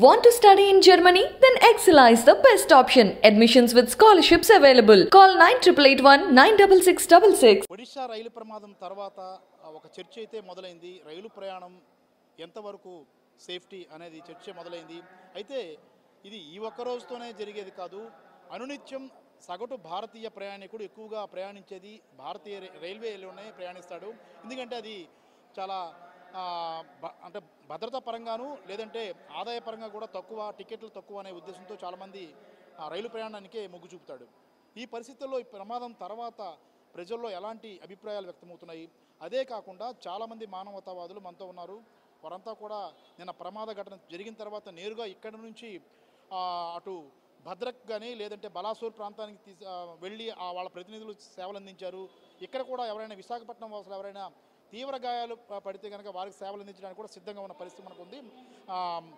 Want to study in Germany? Then Excella is the best option. Admissions with scholarships available. Call 9881 96666. Odisha రైలు ప్రమాదం తర్వాత ఆ, ఒక చర్చ అయితే మొదలైంది రైలు ప్రయాణం ఎంతవరకు సేఫ్టీ అనేది చర్చ మొదలైంది అయితే ఇది ఈ ఒక్క రోజుతోనే జరిగేది కాదు అనునిత్యం సగటు భారతీయ ప్రయాణికుడు ఎక్కువగా ప్రయాణించేది భారతీయ రైల్వే- రైల్వేలోనే ప్రయాణిస్తాడు ఎందుకంటే అది చాలా ఆ, బ- అంటే భద్రతా పరంగాను లేదంటే ఆదాయ పరంగా కూడా తక్కువ టికెట్లు తక్కువ అనే ఉద్దేశంతో చాలామంది ఆ రైలు ప్రయాణానికే మొగ్గు చూపుతాడు ఈ పరిస్థితుల్లో ఈ ప్రమాదం తర్వాత ప్రజల్లో ఎలాంటి అభిప్రాయాలు వ్యక్తమవుతున్నాయి అదే కాకుండా చాలామంది మానవతావాదులు మనతో ఉన్నారు వారంతా కూడా నిన్న ప్రమాద ఘటన జరిగిన తర్వాత నేరుగా ఇక్కడి నుంచి ఆ, అటు భద్రక్ కానీ లేదంటే బలాసూర్ ప్రాంతానికి తీసి ఆ, వెళ్ళి ఆ వాళ్ళ ప్రతినిధులు సేవలు అందించారు ఇక్కడ కూడా ఎవరైనా విశాఖపట్నం వాసులు ఎవరైనా తీవ్ర గాయాలు ప- పడితే కనుక వారికి సేవలు అందించడానికి కూడా సిద్ధంగా ఉన్న పరిస్థితి మనకు ఉంది ఆ,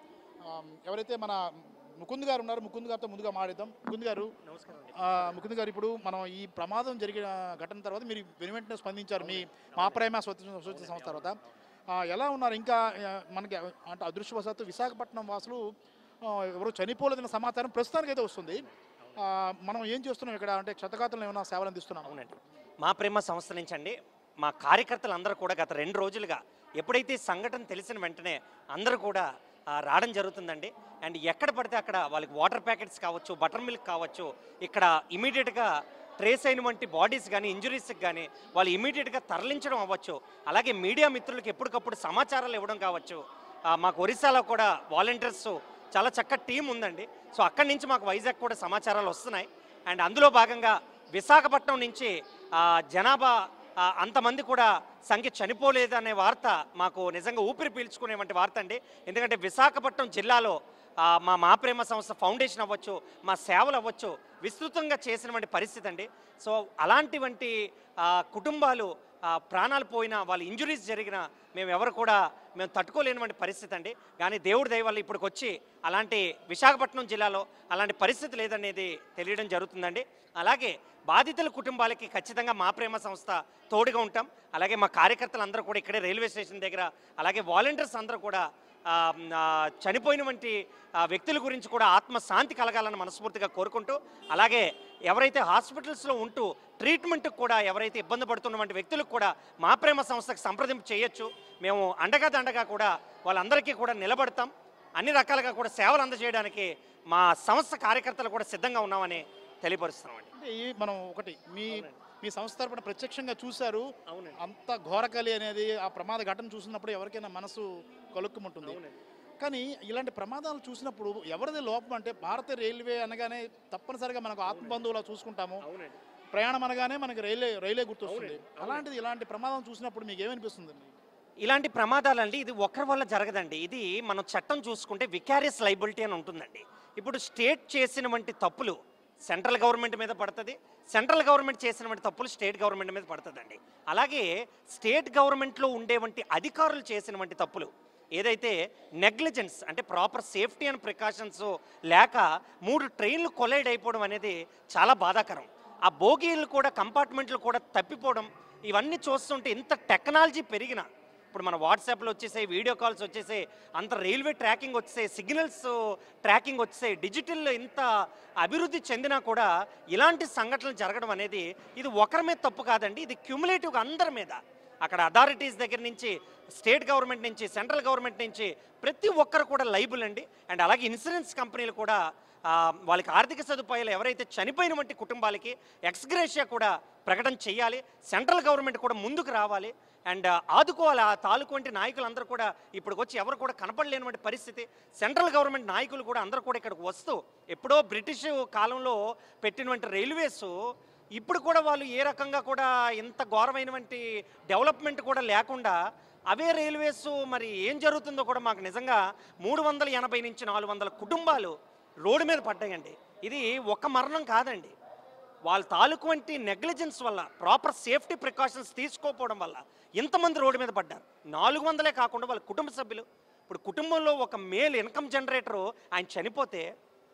ఆ, ఎవరైతే మన ముకుంద్ గారు ఉన్నారు ముకుంద్ గారితో ముందుగా మాట్లాడదాం ముకుంద్ గారు ఆ, ముకుంద్ గారు ఇప్పుడు మనం ఈ ప్రమాదం జరిగిన ఘటన తర్వాత మీరు వెను వెంటనే స్పందించారు మీ మా ప్రేమ స్వచ్ఛ స్వచ్ఛ సంస్థ తర్వాత ఆ, ఎలా ఉన్నారు ఇంకా ఆ, మనకి అంటే అదృష్టవశాత్తు విశాఖపట్నం వాసులు ఆ, ఎవరు చనిపోలేదన్న సమాచారం ప్రస్తుతానికి అయితే వస్తుంది ఆ, మనం ఏం చేస్తున్నాం ఇక్కడ అంటే క్షతగాతులను ఏమైనా సేవలు అందిస్తున్నాం అవునండి మా ప్రేమ సంస్థ నుంచి అండి మా కార్యకర్తలు అందరూ కూడా గత రెండు రోజులుగా ఎప్పుడైతే ఈ సంఘటన తెలిసిన వెంటనే అందరూ కూడా ఆ, రావడం జరుగుతుందండి అండ్ ఎక్కడ పడితే అక్కడ వాళ్ళకి వాటర్ ప్యాకెట్స్ కావచ్చు బటర్ మిల్క్ కావచ్చు ఇక్కడ ఇమీడియట్గా ట్రేస్ అయిన వంటి బాడీస్ కానీ ఇంజురీస్కి కానీ వాళ్ళు ఇమీడియట్గా తరలించడం అవ్వచ్చు అలాగే మీడియా మిత్రులకు ఎప్పటికప్పుడు సమాచారాలు ఇవ్వడం కావచ్చు ఆ, మాకు ఒరిస్సాలో కూడా వాలంటీర్స్ చాలా చక్కటి టీం ఉందండి సో అక్కడి నుంచి మాకు వైజాగ్ కూడా సమాచారాలు వస్తున్నాయి అండ్ అందులో భాగంగా విశాఖపట్నం నుంచి ఆ, జనాభా ఆ, అంతమంది కూడా సంఖ్య చనిపోలేదు అనే వార్త మాకు నిజంగా ఊపిరి పీల్చుకునేటువంటి వార్త అండి ఎందుకంటే విశాఖపట్నం జిల్లాలో ఆ, మా మా ప్రేమ సంస్థ ఫౌండేషన్ అవ్వచ్చు మా సేవలు అవ్వచ్చు విస్తృతంగా చేసినటువంటి పరిస్థితి అండి సో అలాంటివంటి ఆ, కుటుంబాలు ఆ, ప్రాణాలు పోయినా వాళ్ళ ఇంజురీస్ జరిగినా మేము ఎవరు కూడా మేము తట్టుకోలేనివంటి పరిస్థితి అండి కానీ దేవుడి దయ వల్ల ఇప్పటికి వచ్చి అలాంటి విశాఖపట్నం జిల్లాలో అలాంటి పరిస్థితి లేదనేది తెలియడం జరుగుతుందండి అలాగే బాధితుల కుటుంబాలకి ఖచ్చితంగా మా ప్రేమ సంస్థ తోడుగా ఉంటాం అలాగే మా కార్యకర్తలు అందరూ కూడా ఇక్కడే రైల్వే స్టేషన్ దగ్గర అలాగే వాలంటీర్స్ అందరూ కూడా ఆ, ఆ, చనిపోయిన వంటి ఆ, వ్యక్తుల గురించి కూడా ఆత్మ శాంతి కలగాలని మనస్ఫూర్తిగా కోరుకుంటూ అలాగే ఎవరైతే హాస్పిటల్స్లో ఉంటూ ట్రీట్మెంట్కి కూడా ఎవరైతే ఇబ్బంది పడుతున్నటువంటి వ్యక్తులకు కూడా మా ప్రేమ సంస్థకు సంప్రదింపు చేయొచ్చు మేము అండగా దండగా కూడా వాళ్ళందరికీ కూడా నిలబడతాం అన్ని రకాలుగా కూడా సేవలు అందజేయడానికి మా సంస్థ కార్యకర్తలు కూడా సిద్ధంగా ఉన్నామని తెలియపరుస్తున్నామండి అంటే ఈ మనం ఒకటి మీ మీ సంస్థ తరపున ప్రత్యక్షంగా చూశారు అవునండి. అంత ఘోరకలి అనేది ఆ ప్రమాద ఘటన చూసినప్పుడు ఎవరికైనా మనసు కలుక్కుమంటుంది కానీ ఇలాంటి ప్రమాదాలు చూసినప్పుడు ఎవరిది లోపం అంటే భారత రైల్వే అనగానే తప్పనిసరిగా మనకు ఆత్మబంధువులా చూసుకుంటాము అవునండి ప్రయాణం అనగానే మనకి రైల్వే రైలే గుర్తొస్తుంది అలాంటిది ఇలాంటి ప్రమాదం చూసినప్పుడు మీకు ఏమనిపిస్తుంది ఇలాంటి ప్రమాదాలండి ఇది ఒకరి వల్ల జరగదండి ఇది మనం చట్టం చూసుకుంటే వికారియస్ లైబిలిటీ అని ఉంటుందండి ఇప్పుడు స్టేట్ చేసిన వంటి తప్పులు సెంట్రల్ గవర్నమెంట్ మీద పడుతుంది సెంట్రల్ గవర్నమెంట్ చేసిన వంటి తప్పులు స్టేట్ గవర్నమెంట్ మీద పడుతుందండి అలాగే స్టేట్ గవర్నమెంట్లో ఉండే వంటి అధికారులు చేసిన వంటి తప్పులు ఏదైతే నెగ్లిజెన్స్ అంటే ప్రాపర్ సేఫ్టీ అండ్ ప్రికాషన్స్ లేక మూడు ట్రైన్లు కొలైడ్ అయిపోవడం అనేది చాలా బాధాకరం ఆ బోగీలు కూడా కంపార్ట్మెంట్లు కూడా తప్పిపోవడం ఇవన్నీ చూస్తుంటే ఇంత టెక్నాలజీ పెరిగిన ఇప్పుడు మన వాట్సాప్లో వచ్చేసాయి వీడియో కాల్స్ వచ్చేసాయి అంత రైల్వే ట్రాకింగ్ వచ్చేసాయి సిగ్నల్స్ ట్రాకింగ్ వచ్చేసాయి డిజిటల్ ఇంత అభివృద్ధి చెందినా కూడా ఇలాంటి సంఘటనలు జరగడం అనేది ఇది ఒకరి మీద తప్పు కాదండి ఇది క్యుములేటివ్గా అందరి మీద అక్కడ అథారిటీస్ దగ్గర నుంచి స్టేట్ గవర్నమెంట్ నుంచి సెంట్రల్ గవర్నమెంట్ నుంచి ప్రతి ఒక్కరు కూడా లైబుల్ అండి అండ్ అలాగే ఇన్సూరెన్స్ కంపెనీలు కూడా ఆ, వాళ్ళకి ఆర్థిక సదుపాయాలు ఎవరైతే చనిపోయిన వంటి కుటుంబాలకి ఎక్స్గ్రేషియా కూడా ప్రకటన చేయాలి సెంట్రల్ గవర్నమెంట్ కూడా ముందుకు రావాలి అండ్ ఆదుకోవాలి ఆ తాలూకు వంటి నాయకులందరూ కూడా ఇప్పుడు వచ్చి ఎవరు కూడా కనపడలేనటువంటి పరిస్థితి సెంట్రల్ గవర్నమెంట్ నాయకులు కూడా అందరూ కూడా ఇక్కడికి వస్తూ ఎప్పుడో బ్రిటిష్ కాలంలో పెట్టినటువంటి రైల్వేస్ ఇప్పుడు కూడా వాళ్ళు ఏ రకంగా కూడా ఇంత ఘోరమైనటువంటి డెవలప్మెంట్ కూడా లేకుండా అవే రైల్వేస్ మరి ఏం జరుగుతుందో కూడా మాకు నిజంగా మూడు వందల ఎనభై నుంచి నాలుగు వందల కుటుంబాలు రోడ్డు మీద పడ్డాయండి ఇది ఒక మరణం కాదండి వాళ్ళ తాలూకు వంటి నెగ్లిజెన్స్ వల్ల ప్రాపర్ సేఫ్టీ ప్రికాషన్స్ తీసుకోకపోవడం వల్ల ఇంతమంది రోడ్డు మీద పడ్డారు నాలుగు వందలే కాకుండా వాళ్ళ కుటుంబ సభ్యులు ఇప్పుడు కుటుంబంలో ఒక మేల్ ఇన్కమ్ జనరేటరు ఆయన చనిపోతే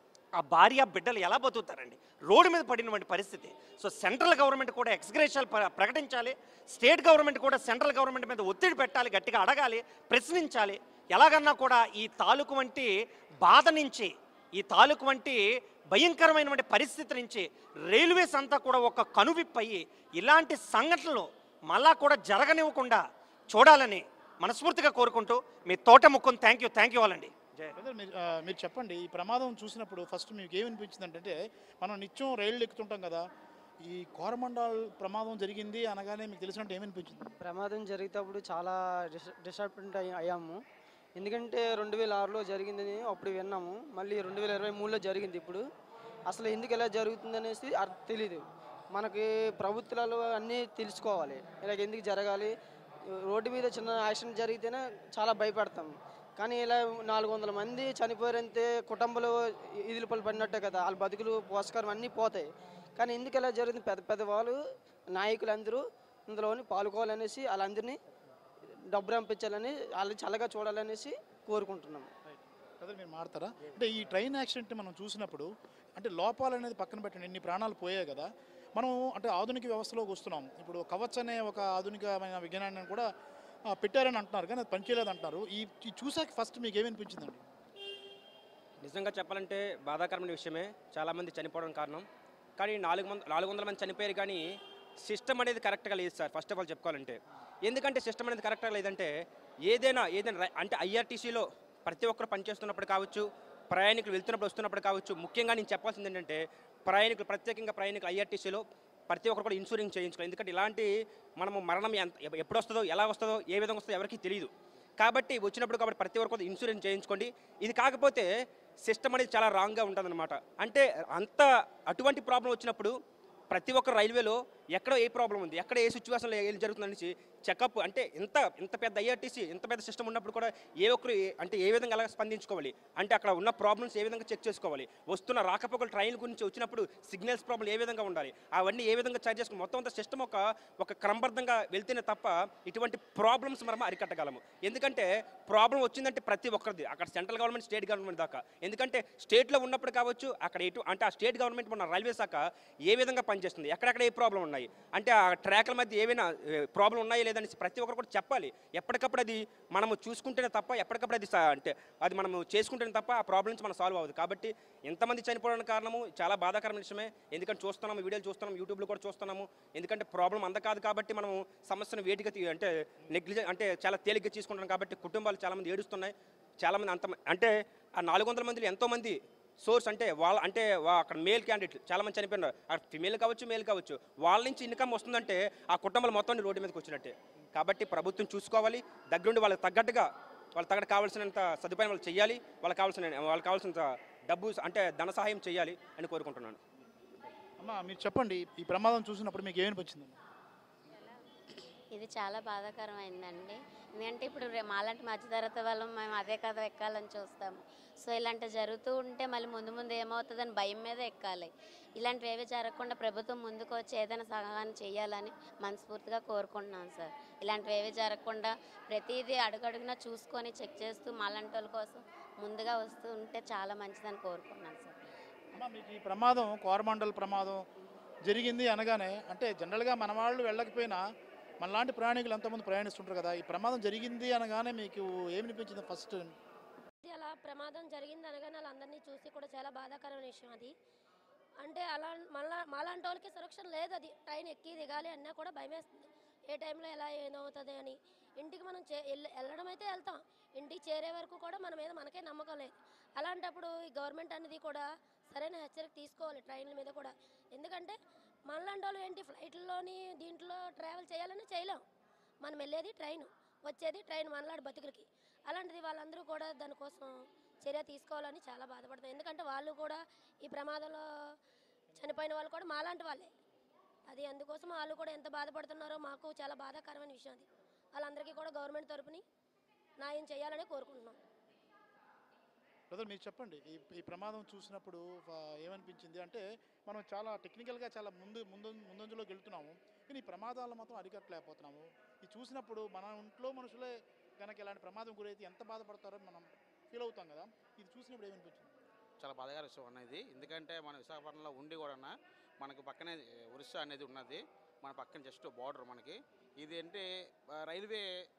ఆ భార్య బిడ్డలు ఎలా బతుకుతారండి రోడ్డు మీద పడినటువంటి పరిస్థితి సో సెంట్రల్ గవర్నమెంట్ కూడా ఎక్స్గ్రేషాలు ప్ర- ప్రకటించాలి స్టేట్ గవర్నమెంట్ కూడా సెంట్రల్ గవర్నమెంట్ మీద ఒత్తిడి పెట్టాలి గట్టిగా అడగాలి ప్రశ్నించాలి ఎలాగన్నా కూడా ఈ తాలూకు వంటి బాధ నుంచి ఈ తాలూకు వంటి భయంకరమైనటువంటి పరిస్థితి నుంచి రైల్వేస్ అంతా కూడా ఒక కనువిప్పయి ఇలాంటి సంఘటనలు మళ్ళా కూడా జరగనివ్వకుండా చూడాలని మనస్ఫూర్తిగా కోరుకుంటూ మీ తోట ముక్కుని థ్యాంక్ యూ థ్యాంక్ యూ వాళ్ళండి జయ బ్రదర్ మీరు ఆ, మీరు చెప్పండి ఈ ప్రమాదం చూసినప్పుడు ఫస్ట్ మీకు ఏమనిపించింది అంటే మనం నిత్యం రైళ్ళు ఎక్కుతుంటాం కదా ఈ కోరమండల్ ప్రమాదం జరిగింది అనగానే మీకు తెలిసినట్టు ఏమనిపించింది ప్రమాదం జరిగేటప్పుడు చాలా డిస్ డిసప్పాయింట్ అయ్యి అయ్యాము ఎందుకంటే రెండు వేల ఆరులో జరిగిందని అప్పుడు విన్నాము మళ్ళీ రెండు వేల ఇరవై మూడులో జరిగింది ఇప్పుడు అసలు ఎందుకు ఇలా జరుగుతుంది అనేసి అర్థం తెలీదు మనకి ప్రభుత్వాలు అన్నీ తెలుసుకోవాలి ఇలాగ ఎందుకు జరగాలి రోడ్డు మీద చిన్న యాక్సిడెంట్ జరిగితేనే చాలా భయపడతాం కానీ ఇలా నాలుగు వందల మంది చనిపోయారంటే కుటుంబాలు ఇదిలు పలు పడినట్టే కదా వాళ్ళ బతుకులు పోషకారం అన్నీ పోతాయి కానీ ఎందుకు ఇలా జరిగింది పెద్ద పెద్ద వాళ్ళు నాయకులందరూ ఇందులోని పాల్గొవాలనేసి వాళ్ళందరినీ డబ్బు రంపించాలని వాళ్ళు చల్లగా చూడాలనేసి కోరుకుంటున్నాం బ్రదర్ మీరు మాడతారా అంటే ఈ ట్రైన్ యాక్సిడెంట్ మనం చూసినప్పుడు అంటే లోపాలు అనేది పక్కన పెట్టండి ఎన్ని ప్రాణాలు పోయాయి కదా మనం అంటే ఆధునిక వ్యవస్థలోకి వస్తున్నాం ఇప్పుడు కవచ్ అనే ఒక ఆధునికమైన విజ్ఞానాన్ని కూడా ఆ, పెట్టారని అంటున్నారు కానీ అది పనిచేయలేదు అంటున్నారు ఈ ఈ చూసాక ఫస్ట్ మీకు ఏమనిపించిందండి నిజంగా చెప్పాలంటే బాధాకరమైన విషయమే చాలామంది చనిపోవడం కారణం కానీ నాలుగు మంది నాలుగు వందల మంది చనిపోయారు కానీ సిస్టమ్ అనేది కరెక్ట్గా లేదు సార్ ఫస్ట్ ఆఫ్ ఆల్ చెప్పుకోవాలంటే ఎందుకంటే సిస్టమ్ అనేది కరెక్ట్గా లేదంటే ఏదైనా ఏదైనా రై- అంటే ఐఆర్టీసీలో ప్రతి ఒక్కరు పనిచేస్తున్నప్పుడు కావచ్చు ప్రయాణికులు వెళ్తున్నప్పుడు వస్తున్నప్పుడు కావచ్చు ముఖ్యంగా నేను చెప్పాల్సింది ఏంటంటే ప్రయాణికులు ప్రత్యేకంగా ప్రయాణికులు ఐఆర్టీసీలో ప్రతి ఒక్కరు కూడా ఇన్సూరెన్స్ చేయించుకోవాలి ఎందుకంటే ఇలాంటి మనము మరణం ఎంత ఎప్పుడు వస్తుందో ఎలా వస్తుందో ఏ విధంగా వస్తుందో ఎవరికీ తెలియదు కాబట్టి వచ్చినప్పుడు కాబట్టి ప్రతి ఒక్కరు కూడా ఇన్సూరెన్స్ చేయించుకోండి ఇది కాకపోతే సిస్టమ్ అనేది చాలా రాంగ్గా ఉంటుందన్నమాట అంటే అంత అటువంటి ప్రాబ్లం వచ్చినప్పుడు ప్రతి ఒక్క రైల్వేలో ఎక్కడ ఏ ప్రాబ్లం ఉంది ఎక్కడ ఏ సిచ్యువేషన్లో ఏం జరుగుతుందనేసి చెకప్ అంటే ఇంత ఇంత పెద్ద ఐఆర్టీసీ ఇంత పెద్ద సిస్టమ్ ఉన్నప్పుడు కూడా ఏ ఒక్కరు ఏ- అంటే ఏ విధంగా ఎలా స్పందించుకోవాలి అంటే అక్కడ ఉన్న ప్రాబ్లమ్స్ ఏ విధంగా చెక్ చేసుకోవాలి వస్తున్న రాకపోకల ట్రైన్ గురించి వచ్చినప్పుడు సిగ్నల్స్ ప్రాబ్లం ఏ విధంగా ఉండాలి అవన్నీ ఏ విధంగా చార్జ్ చేసుకుని మొత్తం అంతా సిస్టమ్ ఒక ఒక క్రమబద్ధంగా వెళ్తేనే తప్ప ఇటువంటి ప్రాబ్లమ్స్ మనం అరికట్టగలము ఎందుకంటే ప్రాబ్లం వచ్చిందంటే ప్రతి ఒక్కరిది అక్కడ సెంట్రల్ గవర్నమెంట్ స్టేట్ గవర్నమెంట్ దాకా ఎందుకంటే స్టేట్లో ఉన్నప్పుడు కావచ్చు అక్కడ ఎటు అంటే ఆ స్టేట్ గవర్నమెంట్ మన రైల్వే శాఖ ఏ విధంగా పనిచేస్తుంది ఎక్కడెక్కడ ఏ ప్రాబ్లం ఉన్నాయి అంటే ఆ ట్రాక్ల మధ్య ఏవైనా ప్రాబ్లం ఉన్నాయా లేదని ప్రతి ఒక్కరు కూడా చెప్పాలి ఎప్పటికప్పుడు అది మనము చూసుకుంటేనే తప్ప ఎప్పటికప్పుడు అది స- అంటే అది మనము చేసుకుంటేనే తప్ప ఆ ప్రాబ్లమ్స్ మనం సాల్వ్ అవ్వదు కాబట్టి ఎంతమంది చనిపోవడానికి కారణము చాలా బాధాకరమైన విషయమే ఎందుకంటే చూస్తున్నాము వీడియోలు చూస్తున్నాం యూట్యూబ్లో కూడా చూస్తున్నాము ఎందుకంటే ప్రాబ్లం అంత కాదు కాబట్టి మనం సమస్యను వేటిగా తీ- అంటే నెగ్లిజె అంటే చాలా తేలిగ్గా తీసుకుంటున్నాం కాబట్టి కుటుంబాలు చాలామంది ఏడుస్తున్నాయి చాలామంది అంత అంటే ఆ నాలుగు వందల మందిలో ఎంతోమంది సోర్స్ అంటే వాళ్ళ అంటే వా- అక్కడ మేల్ క్యాండిడేట్ చాలా మంది చనిపోయినారు అక్కడ ఫిమేల్ కావచ్చు మేల్ కావచ్చు వాళ్ళ నుంచి ఇన్కమ్ వస్తుందంటే ఆ కుటుంబాలు మొత్తం రోడ్డు మీదకి వచ్చినట్టే కాబట్టి ప్రభుత్వం చూసుకోవాలి దగ్గరుండి వాళ్ళకి తగ్గట్టుగా వాళ్ళకి తగ్గట్టు కావాల్సినంత సదుపాయం వాళ్ళు చేయాలి వాళ్ళకి కావాల్సిన వాళ్ళకి కావాల్సినంత డబ్బు అంటే ధన సహాయం చేయాలి అని కోరుకుంటున్నాను అమ్మ మీరు చెప్పండి ఈ ప్రమాదం చూసినప్పుడు మీకు ఏమనిపించింది ఇది చాలా బాధాకరమైందండి ఎందుకంటే ఇప్పుడు రే- మాలాంటి మధ్యతరగతి వాళ్ళం మేము అదే కథ ఎక్కాలని చూస్తాము సో ఇలాంటి జరుగుతూ ఉంటే మళ్ళీ ముందు ముందు ఏమవుతుందని భయం మీద ఎక్కాలి ఇలాంటివి ఏవి జరగకుండా ప్రభుత్వం ముందుకు వచ్చి ఏదైనా సహాయం చేయాలని మనస్ఫూర్తిగా కోరుకుంటున్నాం సార్ ఇలాంటివి ఏవి జరగకుండా ప్రతిదీ అడుగడుగునా చూసుకొని చెక్ చేస్తూ మాలాంటి వాళ్ళ కోసం ముందుగా వస్తూ ఉంటే చాలా మంచిదని కోరుకుంటున్నాను సార్ అమ్మ మీకు ఈ ప్రమాదం కోరమండల్ ప్రమాదం జరిగింది అనగానే అంటే జనరల్గా మన వాళ్ళు వెళ్ళకపోయినా మనలాంటి ప్రయాణికులు ఎంతమంది ప్రయాణిస్తుంటారు కదా ఈ ప్రమాదం జరిగింది అనగానే మీకు ఏమనిపించింది ఫస్ట్ ఇది అలా ప్రమాదం జరిగింది అనగానే వాళ్ళందరినీ చూసి కూడా చాలా బాధాకరమైన విషయం అది అంటే అలా మళ్ళా మాలాంటి వాళ్ళకి సురక్షణ లేదు అది ట్రైన్ ఎక్కి దిగాలి అన్నా కూడా భయమేస్తుంది ఏ టైంలో ఎలా ఏమవుతుంది అని ఇంటికి మనం చే వెళ్ళ- వెళ్ళడం అయితే వెళ్తాం ఇంటికి చేరే వరకు కూడా మన మీద మనకే నమ్మకం లేదు అలాంటప్పుడు ఈ గవర్నమెంట్ అనేది కూడా సరైన హెచ్చరిక తీసుకోవాలి ట్రైన్ల మీద కూడా ఎందుకంటే మనలాంటి వాళ్ళు ఏంటి ఫ్లైట్లలోని దీంట్లో ట్రావెల్ చేయాలని చేయలేం మనం వెళ్ళేది ట్రైన్ వచ్చేది ట్రైన్ మనలాంటి బతుకులకి అలాంటిది వాళ్ళందరూ కూడా దానికోసం చర్య తీసుకోవాలని చాలా బాధపడతాం ఎందుకంటే వాళ్ళు కూడా ఈ ప్రమాదంలో చనిపోయిన వాళ్ళు కూడా మాలాంటి వాళ్ళే అది అందుకోసం వాళ్ళు కూడా ఎంత బాధపడుతున్నారో మాకు చాలా బాధాకరమైన విషయం అది వాళ్ళందరికీ కూడా గవర్నమెంట్ తరపుని న్యాయం చేయాలని కోరుకుంటున్నాం బ్రదర్ మీరు చెప్పండి ఈ ఈ ప్రమాదం చూసినప్పుడు ఆ, ఏమనిపించింది అంటే మనం చాలా టెక్నికల్గా చాలా ముందు ముందు ముందంజలోకి వెళ్తున్నాము కానీ ఈ ప్రమాదాలు మాత్రం అరికట్టలేకపోతున్నాము ఇది చూసినప్పుడు మన ఇంట్లో మనుషులే కనుక ఇలాంటి ప్రమాదం గురైతే ఎంత బాధపడతారో మనం ఫీల్ అవుతాం కదా ఇది చూసినప్పుడు ఏమనిపించింది చాలా బాధాకర విషయం అన్నది ఎందుకంటే మన విశాఖపట్నంలో ఉండి కూడా మనకు పక్కనే ఒరిస్సా అనేది ఉన్నది మన పక్కన జస్ట్ బార్డర్ మనకి ఇది అంటే ఆ, రైల్వే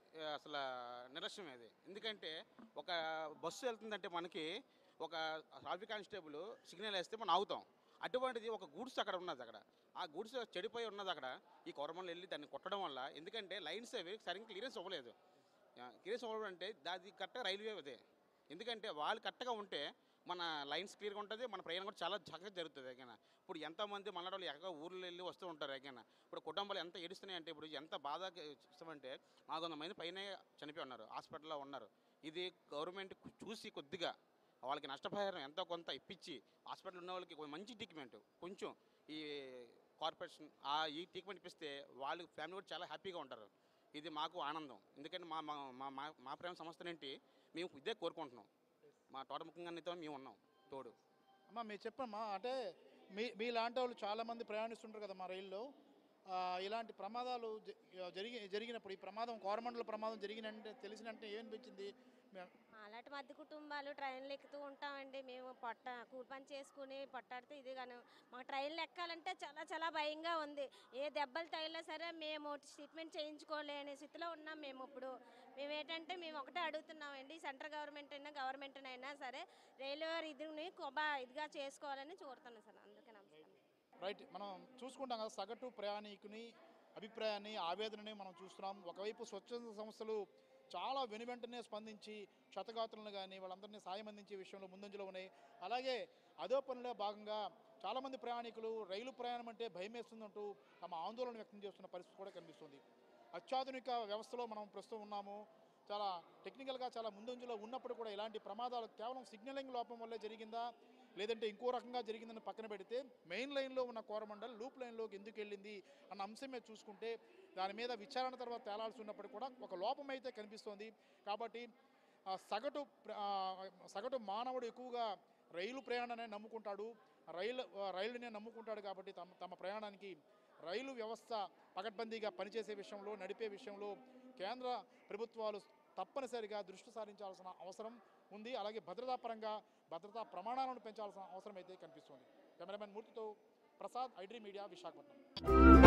ఆ, అసలు నిర్లక్ష్యం ఇది ఎందుకంటే ఒక బస్సు వెళ్తుందంటే మనకి ఒక ట్రాఫిక్ కానిస్టేబుల్ సిగ్నల్ వేస్తే మనం ఆగుతాం అటువంటిది ఒక గూడ్స్ అక్కడ ఉన్నది అక్కడ ఆ గూడ్స్ చెడిపోయి ఉన్నది అక్కడ ఈ కౌరమంలో వెళ్ళి దాన్ని కొట్టడం వల్ల ఎందుకంటే లైన్స్ అవి సరిగ్గా క్లియరెన్స్ ఇవ్వలేదు క్లియరెన్స్ ఇవ్వడం అంటే దాది కరెక్ట్గా రైల్వే అదే ఎందుకంటే వాళ్ళు కరెక్ట్గా ఉంటే మన లైన్స్ క్లియర్గా ఉంటుంది మన ప్రయాణం కూడా చాలా చక్కగా జరుగుతుంది ఎగైనా ఇప్పుడు ఎంతమంది మళ్ళీ ఎక్కడ ఊర్లో వెళ్ళి వస్తూ ఉంటారు ఎగైనా ఇప్పుడు కుటుంబాలు ఎంత ఏడుస్తున్నాయి అంటే ఇప్పుడు ఎంత బాధ ఇస్తామంటే నాలుగు వందల మంది పైనే చనిపోయి ఉన్నారు హాస్పిటల్లో ఉన్నారు ఇది గవర్నమెంట్ చూసి కొద్దిగా వాళ్ళకి నష్టపరిహారం ఎంతో కొంత ఇప్పించి హాస్పిటల్ ఉన్న వాళ్ళకి కొంచెం మంచి ట్రీట్మెంట్ కొంచెం ఈ కార్పొరేషన్ ఆ ఈ ట్రీట్మెంట్ ఇప్పిస్తే వాళ్ళు ఫ్యామిలీ కూడా చాలా హ్యాపీగా ఉంటారు ఇది మాకు ఆనందం ఎందుకంటే మా మా మా- మా మా ప్రేమ సంస్థ నుండి మేము ఇదే కోరుకుంటున్నాం మా తోట ముఖ్యంగా నీతో మేము ఉన్నాం తోడు అమ్మా మీరు చెప్పమ్మా అంటే మీ మీలాంటి వాళ్ళు చాలామంది ప్రయాణిస్తుంటారు కదా మా రైల్లో ఆ, ఇలాంటి ప్రమాదాలు జ- జరిగి జరిగినప్పుడు ఈ ప్రమాదం కోరమండల ప్రమాదం జరిగినంటే తెలిసినంటే ఏమనిపించింది మే- అలాంటి మధ్య కుటుంబాలు ట్రైన్లు ఎక్కుతూ ఉంటామండి మేము పొట్ట కూలి పని చేసుకుని పొట్టాడితే ఇది కానీ మాకు ట్రైన్లు ఎక్కాలంటే చాలా చాలా భయంగా ఉంది ఏ దెబ్బలు తగిలినా సరే మేము ట్రీట్మెంట్ చేయించుకోలేని స్థితిలో ఉన్నాం మేము ఇప్పుడు మేము ఏంటంటే మేము ఒకటే అడుగుతున్నామండి సెంట్రల్ గవర్నమెంట్ అయినా గవర్నమెంట్ అయినా సరే రైల్వే ఇదిని కొబా ఇదిగా చేసుకోవాలని కోరుతున్నాం సార్ అందుకే నమస్కారం రైట్ మనం చూసుకుంటాం కదా సగటు ప్రయాణికుని అభిప్రాయాన్ని ఆవేదనని మనం చూస్తున్నాం ఒకవైపు స్వచ్ఛంద సంస్థలు చాలా వెనువెంటనే స్పందించి క్షతగాత్రులను కానీ వాళ్ళందరినీ సాయం అందించే విషయంలో ముందంజలో ఉన్నాయి అలాగే అదో పనిలో భాగంగా చాలామంది ప్రయాణికులు రైలు ప్రయాణం అంటే భయం వేస్తుందంటూ తమ ఆందోళన వ్యక్తం చేస్తున్న పరిస్థితి కూడా కనిపిస్తుంది అత్యాధునిక వ్యవస్థలో మనం ప్రస్తుతం ఉన్నాము చాలా టెక్నికల్గా చాలా ముందంజలో ఉన్నప్పుడు కూడా ఇలాంటి ప్రమాదాలు కేవలం సిగ్నలింగ్ లోపం వల్లే జరిగిందా లేదంటే ఇంకో రకంగా జరిగిందని పక్కన పెడితే మెయిన్ లైన్లో ఉన్న కోరమండల్ లూప్ లైన్లోకి ఎందుకు వెళ్ళింది అన్న అంశమే చూసుకుంటే దాని మీద విచారణ తర్వాత తేలాల్సి ఉన్నప్పుడు కూడా ఒక లోపం అయితే కనిపిస్తోంది కాబట్టి ఆ సగటు ప్ర- ఆ సగటు మానవుడు ఎక్కువగా రైలు ప్రయాణాన్ని నమ్ముకుంటాడు రైలు రైలునే నమ్ముకుంటాడు కాబట్టి తమ తమ ప్రయాణానికి రైలు వ్యవస్థ పకడ్బందీగా పనిచేసే విషయంలో నడిపే విషయంలో కేంద్ర ప్రభుత్వాలు తప్పనిసరిగా దృష్టి సారించాల్సిన అవసరం ఉంది అలాగే భద్రతా పరంగా భద్రతా ప్రమాణాలను పెంచాల్సిన అవసరం అయితే కనిపిస్తుంది కెమెరామెన్ మూర్తితో ప్రసాద్ ఐడ్రీ మీడియా విశాఖపట్నం